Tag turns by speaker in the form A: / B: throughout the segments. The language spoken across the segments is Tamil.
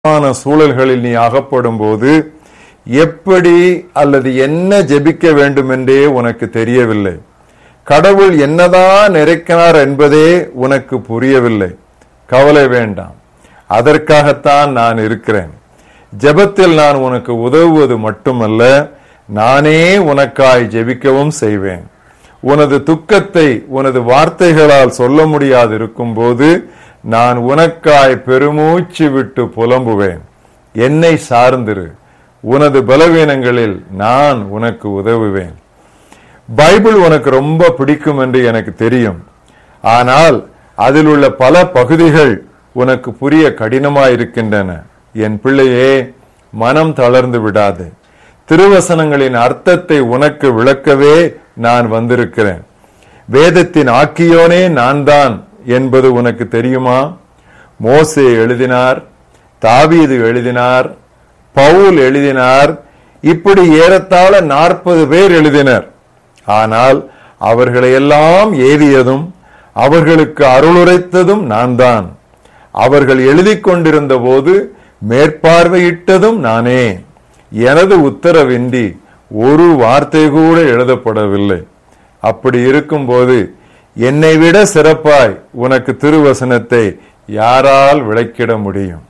A: ஆன சூழல்களில் நீ அகப்படும் போது எப்படி அல்லது என்ன ஜெபிக்க வேண்டும் என்றே உனக்கு தெரியவில்லை கடவுள் என்னதான் நிறைக்கிறார் என்பதே உனக்கு புரியவில்லை கவலை வேண்டாம் அதற்காகத்தான் நான் இருக்கிறேன் ஜெபத்தில் நான் உனக்கு உதவுவது மட்டுமல்ல நானே உனக்காய் ஜெபிக்கவும் செய்வேன் உனது துக்கத்தை உனது வார்த்தைகளால் சொல்ல முடியாது இருக்கும்போது நான் உனக்காய் பெருமூச்சு விட்டு புலம்புவேன் என்னை சார்ந்திரு உனது பலவீனங்களில் நான் உனக்கு உதவுவேன் பைபிள் உனக்கு ரொம்ப பிடிக்கும் என்று எனக்கு தெரியும் ஆனால் அதில் உள்ள பல பகுதிகள் உனக்கு புரிய கடினமாயிருக்கின்றன என் பிள்ளையே மனம் தளர்ந்து விடாது திருவசனங்களின் அர்த்தத்தை உனக்கு விளக்கவே நான் வந்திருக்கிறேன் வேதத்தின் ஆக்கியோனே நான் தான் என்பது உனக்கு தெரியுமா மோசே எழுதினார் தாவீது எழுதினார் பவுல் எழுதினார் இப்படி ஏறத்தாழ நாற்பது பேர் எழுதினர் ஆனால் அவர்களை எல்லாம் ஏவியதும் அவர்களுக்கு அருளுரைத்ததும் நான் தான் அவர்கள் எழுதி கொண்டிருந்த போது மேற்பார்வையிட்டதும் நானே எனது உத்தரவின்றி ஒரு வார்த்தை கூட எழுதப்படவில்லை அப்படி இருக்கும்போது என்னை விட சிறப்பாய் உனக்கு திருவசனத்தை யாரால் விளக்கிட முடியும்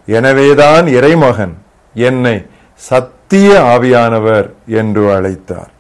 A: எனவேதான் இறைமகன் என்னை சத்திய ஆவியானவர் என்று அழைத்தார்